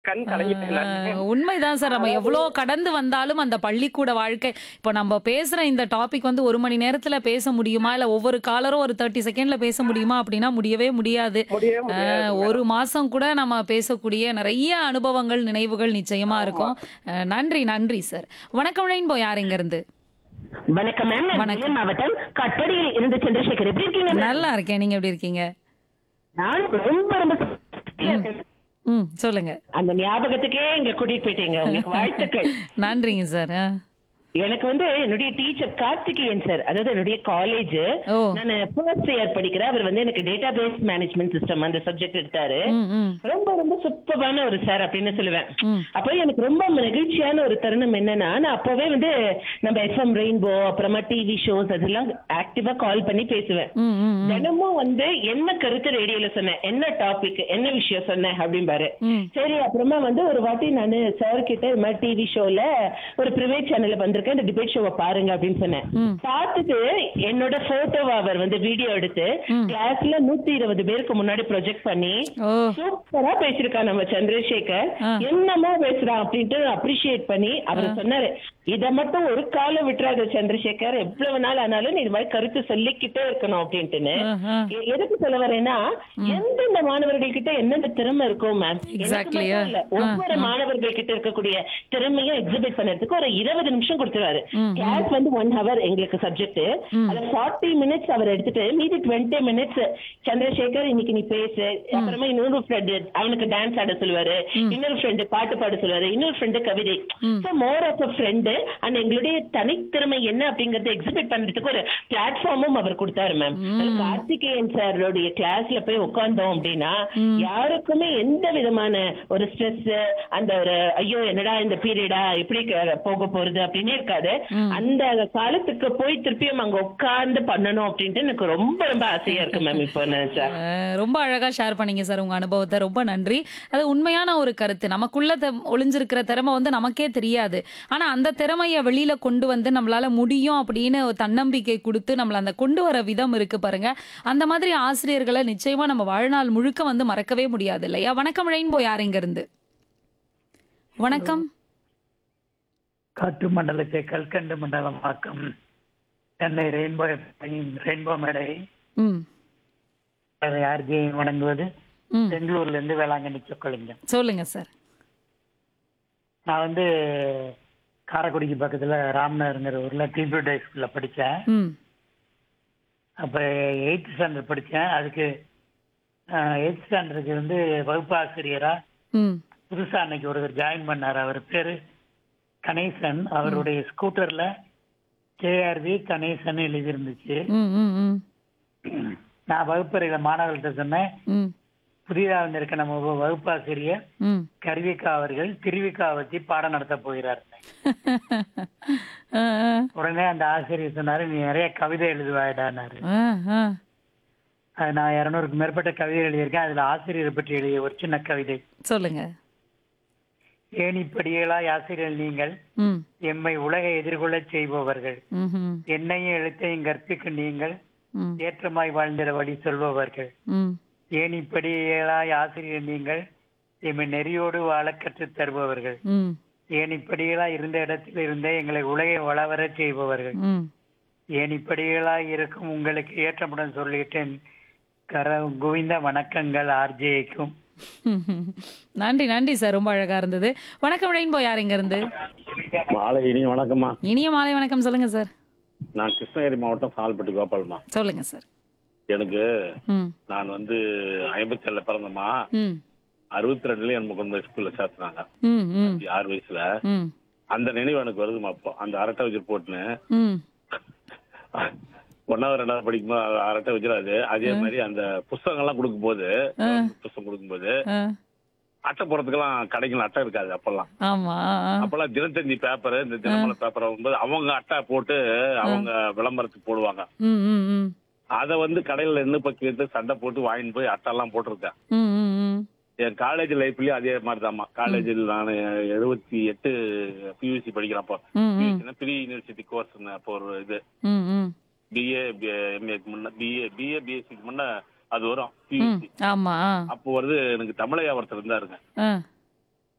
கண் கலங்கிட்டேன் நானு. ஆஹ் உண்மைதான் சார் நம்ம எவ்வளோ கடந்து வந்தாலும் அந்த பள்ளிக்கூட வாழ்க்கை இப்போ நம்ம பேசுற இந்த டாபிக் வந்து ஒரு மணி நேரத்துல பேச முடியுமா இல்ல ஒவ்வொரு காலரும் ஒரு தேர்ட்டி செகண்ட்ல பேச முடியுமா அப்படின்னா முடியவே முடியாது முடியவே முடியாது ஆஹ் ஒரு மாசம் கூட நம்ம பேசக்கூடிய நிறைய அனுபவங்கள் நினைவுகள் நிச்சயமா இருக்கும் ஆஹ் நன்றி நன்றி சார் வணக்கம் ரெயின்போ யார் இங்க இருந்து வணக்கம் மேம் நான் வணக்கம். வேலூர் மாவட்டம் கட்டடியில் இருந்து சந்திரசேகர் எப்படி இருக்கீங்க ma'am? நல்லா இருக்கேன் நீங்க எப்படி இருக்கீங்க நான் ரொம்ப ரொம்ப சந்தோஷமா இருக்கேன். ம் சொல்லுங்க அந்த ஞாபகத்துக்கே இங்க கூட்டிட்டு போயிட்டீங்க உங்களுக்கு வாழ்த்துக்கள் நன்றிங்க சார் ஆஹ் எனக்கு வந்து என்னுடைய டீச்சர் கார்த்திகேயன் சார் அதாவது என்னுடைய காலேஜ் ஓ. நான் ஃபர்ஸ்ட் இயர் படிக்கிறேன் அவர் வந்து எனக்கு டேட்டா பேஸ் மேனேஜ்மெண்ட் சிஸ்டம் அந்த சப்ஜெக்ட் எடுத்தாரு ம் ம் ரொம்ப ரொம்ப சூப்பரான ஒரு சார் அப்படின்னு சொல்லுவேன் ம். அப்போ எனக்கு ரொம்ப மகிழ்ச்சியான ஒரு தருணம் என்னன்னா நான் அப்பவே வந்து நம்ம எஃப்எம் ரெயின்போ அப்புறமா டிவி ஷோஸ் அதெல்லாம் ஆக்டிவா கால் பண்ணி பேசுவேன் ம் ம் ம். தினமும் வந்து என்ன கருத்து ரேடியோல சொன்னேன் என்ன டாபிக் என்ன விஷயம் சொன்னேன் அப்படிம்பாரு ம். சரி அப்புறமா வந்து ஒரு வாட்டி நான் சார் கிட்ட இது மாதிரி டிவி ஷோல ஒரு பிரைவேட் சேனல்ல வந்திருக்கேன் இந்த டிபேட் ஷோவை பாருங்க அப்படின்னு சொன்னேன் ம். பார்த்துட்டு என்னோட போட்டோவை அவர் வந்து வீடியோ எடுத்து ம். கிளாஸ்ல நூத்தி இருபது பேருக்கு முன்னாடி ப்ரொஜெக்ட் பண்ணி ஓ சூப்பரா பேசிருக்கா நம்ம சந்திரசேகர் ஆ. என்னமா பேசுறான் அப்படின்ட்டு அப்ரிஷியேட் பண்ணி அவர் சொன்னாரு இத மட்டும் ஒரு காலம் விட்டுறாத சந்திரசேகர் எவ்வளவு நாள் ஆனாலும் நீ இது மாதிரி கருத்து சொல்லிக்கிட்டே இருக்கணும் அப்படின்ட்டுன்னு ஆஹ், ஆஹ். எ- எதுக்கு சொல்ல வரேன்னா எந்தெந்த மாணவர்கள் கிட்ட எந்தெந்த திறமை இருக்கும் மேம் Exactly, yeah. ஒவ்வொரு மாணவர்கள் கிட்ட இருக்கக்கூடிய திறமையும் எக்ஸிபிட் பண்ணறதுக்கு ஒரு இருபது நிமிஷம் கொடுத்துருவாரு கிளாஸ் வந்து ஒன் ஹவர் எங்களுக்கு சப்ஜெக்ட் அதுல ஃபார்ட்டி மினிட்ஸ் அவர் எடுத்துட்டு மீதி டுவெண்ட்டி மினிட்ஸ் சந்திரசேகர் இன்னைக்கு நீ பேசு அப்புறமா இன்னொரு ஃப்ரெண்டு அவனுக்கு டான்ஸ் ஆட சொல்லுவாரு இன்னொரு ஃப்ரெண்டு பாட்டு பாட சொல்லுவாரு இன்னொரு ஃப்ரெண்டு கவிதை more of a friend and எங்களுடைய தனித்திறமை என்ன அப்படிங்கறத எக்ஸிபிட் பண்றதுக்கு ஒரு பிளாட்ஃபார்மும் அவர் கொடுத்தாரு மேம் கார்த்திகேயன் சாரோடைய கிளாஸ்ல போய் உட்கார்ந்தோம் அப்படின்னா யாருக்குமே எந்த விதமான ஒரு ஸ்ட்ரெஸ் அந்த ஒரு ஐயோ என்னடா இந்த பீரியடா எப்படி க- போக போறது அப்படின்னு இருக்காது அந்த காலத்துக்கு போய் திருப்பியும் அங்க உட்கார்ந்து பண்ணணும் அப்படின்ட்டு எனக்கு ரொம்ப ரொம்ப ஆசையா இருக்கு மேம் இப்போ நினைச்சா அஹ் ரொம்ப அழகா ஷேர் பண்ணீங்க சார் உங்க அனுபவத்தை ரொம்ப நன்றி அது உண்மையான ஒரு கருத்து நமக்குள்ள தெ- ஒளிஞ்சிருக்கிற திறமை வந்து நமக்கே தெரியாது ஆனா அந்த திறமைய வெளியில கொண்டு வந்து நம்மளால முடியும் அப்படின்னு ஒரு தன்னம்பிக்கை கொடுத்து நம்மள அந்த கொண்டு வர விதம் இருக்கு பாருங்க அந்த மாதிரி ஆசிரியர்களை நிச்சயமா நம்ம வாழ்நாள் முழுக்க வந்து மறக்கவே முடியாது இல்லையா வணக்கம் ரெயின்போ யார் இங்க இருந்து வணக்கம் காற்று மண்டலத்தை கல்கண்டு மண்டலமாக்கும் சென்னை ரெயின்போ ரெயின்போ மேடை ம் அதை ஆர்ஜியை வணங்குவது ம் பெங்களூர்ல இருந்து வேளாங்கண்ணி சொக்கலிங்கம் சொல்லுங்க சார் நான் வந்து காரைக்குடிக்கு பக்கத்துல ராம்நகருங்கிற ஊர்ல டிபியூட் ஹை ஸ்கூல்ல படித்தேன் ம் அப்ப எயித்து ஸ்டாண்டர்ட் படித்தேன் அதுக்கு எயித் ஸ்டாண்டர்டுக்கு வந்து வகுப்பு ஆசிரியரா ம் புதுசா அன்னைக்கு ஒருத்தர் ஜாயின் பண்ணார் அவர் பேரு கணேசன் அவருடைய ஸ்கூட்டர்ல கேஆர்வி கணேசன் எழுதியிருந்துச்சு ம் ம் ம் நான் வகுப்பறையில மாணவர்கள்ட்ட சொன்னேன் ம் புதிதாக வந்திருக்க நம்ம வகு- வகுப்பாசிரியர் ம் கருவிக்கா அவர்கள் திருவிக்கா வச்சு பாடம் நடத்த போகிறார் ஆ, ஆ, உடனே அந்த ஆசிரியர் சொன்னாரு நீ நிறைய கவிதை எழுதுவாயிடானாரு ஆ, ஆ. அது நான் இருநூறுக்கு மேற்பட்ட கவிதை எழுதியிருக்கேன் அதுல ஆசிரியரை பற்றி எழுதிய ஒரு சின்ன கவிதை சொல்லுங்க ஏணிப்படியலாய் ஆசிரியர் நீங்கள் ம் எம்மை உலகை எதிர்கொள்ளச் செய்பவர்கள் ம்ஹும். என்னையும் எழுத்தையும் கற்பிக்கும் நீங்கள் ம் ஏற்றமாய் வாழ்ந்திட வழி சொல்பவர்கள் ம் ஏணிப்படியலாய் ஆசிரியர் நீங்கள் எம்மை நெறியோடு வாழ கற்றுத் தருபவர்கள் ம் ஏணிப்படிகளாய் இருந்த இடத்தில் இருந்தே எங்களை உலகை வளவரச் செய்பவர்கள் ம் ஏணிப்படிகளாய் இருக்கும் உங்களுக்கு ஏற்றமுடன் சொல்லிட்டேன் கர குவிந்த வணக்கங்கள் ஆர்ஜேக்கும் நன்றி நன்றி சார் ரொம்ப அழகா இருந்தது வணக்கம் ரெயின்போ யார் இங்க இருந்து மாலை இனி வணக்கம்மா இனிய மாலை வணக்கம் சொல்லுங்க சார் நான் கிருஷ்ணகிரி மாவட்டம் சால்பட்டி கோபால்மா சொல்லுங்க சார் எனக்கு ம் நான் வந்து ஐம்பத்தி ஏழுல பிறந்தம்மா ம் அறுபத்தி ரெண்டுல எனக்கு கொண்டு போய் ஸ்கூல்ல சேர்த்துனாங்க ம் ம் ஆறு வயசுல ம் அந்த நினைவு எனக்கு வருதுமா அப்போ அந்த அரட்டை வச்சு போட்டுன்னு ம் ஒன்னாவது ரெண்டாவது படிக்கும்போது அரட்டை வச்சிடாது அதே மாதிரி அந்த புஸ்தகங்கள்லாம் கொடுக்கும் போது புஸ்தகம் கொடுக்கும்போது ஆ, அட்டை போறதுக்கெல்லாம் கடைகள் அட்டை இருக்காது அப்பெல்லாம் ஆமா ஆ, அப்பெல்லாம் தினத்தந்தி பேப்பர் இந்த தினமலை பேப்பர் வரும்போது அவங்க அட்டை போட்டு அவங்க விளம்பரத்துக்கு போடுவாங்க ம் ம் ம் அதை வந்து கடையில நின்று பக்கம் எடுத்து சண்டை போட்டு வாங்கிட்டு போய் அட்டெல்லாம் போட்டிருக்கேன் ம் ம் ம் என் காலேஜ் லைஃப்லயும் அதே மாதிரி தான்மா காலேஜில் நான் எழுபத்தி எட்டு பியூசி படிக்கிறேன் அப்போ ம், ம். PUC னா ப்ரீ யூனிவர்சிட்டி கோர்ஸ் அப்போ ஒரு இது ம் ம் பிஏ எம்ஏக்கு முன்ன பிஏ பிஏ பிஎஸ்சிக்கு முன்ன அது வரும் ம் பியூசி ஆமா அப்போ வருது எனக்கு தமிழையா ஒருத்தர் இருந்தாருங்க ஆ